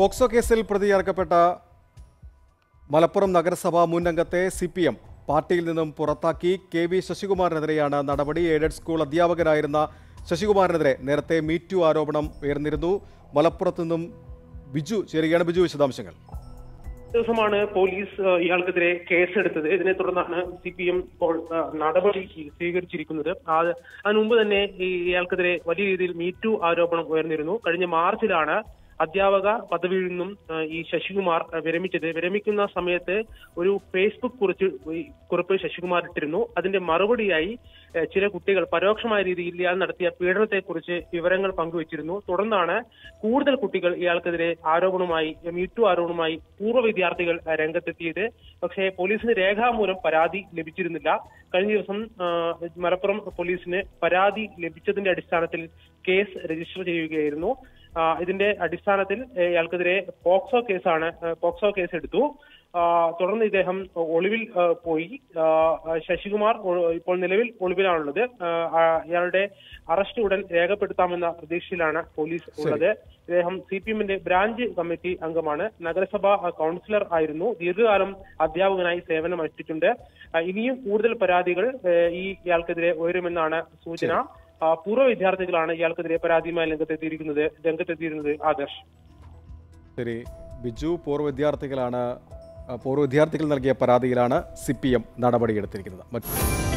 POCSO കേസിൽ പ്രതി ചേർക്കപ്പെട്ട മലപ്പുറം നഗരസഭാ മുൻ അംഗത്തെ സി പി എം പാർട്ടിയിൽ നിന്നും പുറത്താക്കി കെ വി ശശികുമാറിനെതിരെയാണ് നടപടി എയ്ഡഡ് സ്കൂൾ അധ്യാപകനായിരുന്ന ശശികുമാറിനെതിരെ നേരത്തെ മീറ്റു ആരോപണം ഉയർന്നിരുന്നു മലപ്പുറത്ത് നിന്നും ബിജു ചേരുകയാണ് ബിജു വിശദാംശങ്ങൾ ദിവസമാണ് പോലീസ് ഏഹ്, ഇയാൾക്കെതിരെ കേസെടുത്തത് ഇതിനെ തുടർന്നാണ് സി പി എം ഇപ്പോൾ ഏഹ്, നടപടി സ്വീകരിച്ചിരിക്കുന്നത് അത് അതിനു മുമ്പ് തന്നെ ഈ ഇയാൾക്കെതിരെ വലിയ രീതിയിൽ മീറ്റു ആരോപണം ഉയർന്നിരുന്നു കഴിഞ്ഞ മാർച്ചിലാണ് അധ്യാപക പദവിയിൽ നിന്നും ഏഹ്, ഈ ശശികുമാർ ഏഹ്, വിരമിച്ചത് വിരമിക്കുന്ന സമയത്ത് ഒരു ഫേസ്ബുക്ക് കുറിച്ച് ഈ കുറിപ്പ് ശശികുമാർ ഇട്ടിരുന്നു അതിന്റെ മറുപടിയായി ഏഹ്, ചില കുട്ടികൾ പരോക്ഷമായ രീതിയിൽ ഇയാൾ നടത്തിയ പീഡനത്തെക്കുറിച്ച് വിവരങ്ങൾ പങ്കുവച്ചിരുന്നു തുടർന്നാണ് കൂടുതൽ കുട്ടികൾ ഇയാൾക്കെതിരെ ആരോപണവുമായി മീറ്റു ആരോപണവുമായി പൂർവ്വ വിദ്യാർത്ഥികൾ ഏഹ്, രംഗത്തെത്തിയത് പക്ഷേ പോലീസിന് രേഖാമൂലം പരാതി ലഭിച്ചിരുന്നില്ല കഴിഞ്ഞ ദിവസം ആ, മലപ്പുറം പോലീസിന് പരാതി ലഭിച്ചതിന്റെ അടിസ്ഥാനത്തിൽ കേസ് രജിസ്റ്റർ ചെയ്യുകയായിരുന്നു ആ, ഇതിന്റെ അടിസ്ഥാനത്തിൽ ഏഹ്, ഇയാൾക്കെതിരെ പോക്സോ കേസാണ് ഏഹ്, പോക്സോ കേസ് എടുത്തു ആ, തുടർന്ന് ഇദ്ദേഹം ഒളിവിൽ ആ, പോയി ആ, ശശികുമാർ ഒ- ഇപ്പോൾ നിലവിൽ ഒളിവിലാണുള്ളത് ആ, ആ, ഇയാളുടെ അറസ്റ്റ് ഉടൻ രേഖപ്പെടുത്താമെന്ന പ്രതീക്ഷയിലാണ് പോലീസ് ഉള്ളത് ഇദ്ദേഹം സി പി എമ്മിന്റെ ബ്രാഞ്ച് കമ്മിറ്റി അംഗമാണ് നഗരസഭാ ആ, കൗൺസിലർ ആയിരുന്നു ദീർഘകാലം അധ്യാപകനായി സേവനം അനുഷ്ഠിച്ചിട്ടുണ്ട് ആ, ഇനിയും കൂടുതൽ പരാതികൾ ഏഹ്, ഈ ഇയാൾക്കെതിരെ ഉയരുമെന്നാണ് സൂചന ആ, പൂർവ്വ വിദ്യാർത്ഥികളാണ് ഇയാൾക്കെതിരെ പരാതിയുമായി രംഗത്തെത്തിയിരിക്കുന്നത് രംഗത്തെത്തിയിരുന്നത് ആദർശ് ശരി ബിജു പൂർവ്വ വിദ്യാർത്ഥികളാണ് പൂർവ്വ വിദ്യാർത്ഥികൾ നൽകിയ പരാതിയിലാണ് സി പി എം നടപടിയെടുത്തിരിക്കുന്നത് മറ്റ്